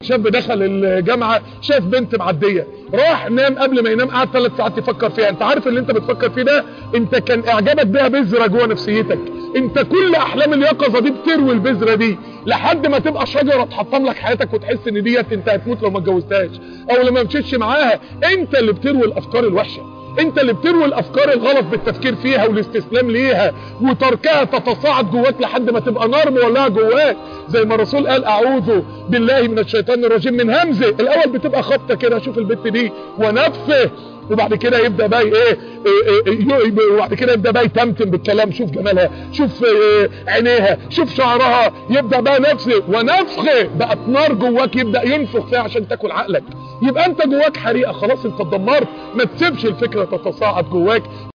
شاب دخل الجامعة شاف بنت معدية راح نام قبل ما ينام قعد ثلاث ساعات يفكر فيها انت عارف اللي انت بتفكر فيه ده انت كان اعجابك بيها بذرة جوه نفسيتك انت كل احلام اليقظة دي بتروي البذرة دي لحد ما تبقى شجرة تحطم لك حياتك وتحس ان ديت انت هتموت لو ما اتجوزتهاش او لما مشيتش معاها انت اللي بتروي الافكار الوحشة انت اللي بتروي الافكار الغلط بالتفكير فيها والاستسلام ليها وتركها تتصاعد جواك لحد ما تبقى نار مولعه جواك زي ما الرسول قال اعوذ بالله من الشيطان الرجيم من همزه الاول بتبقى خبطه كده شوف البت دي ونفه وبعد كده يبدا بقى ايه, إيه, إيه, إيه وبعد كده يبدا بقى يتمتم بالكلام شوف جمالها شوف إيه عينيها شوف شعرها يبدا بقى نفسه ونفخه بقت نار جواك يبدا ينفخ فيها عشان تاكل عقلك يبقى انت جواك حريقه خلاص انت اتدمرت ما تسيبش الفكره تتصاعد جواك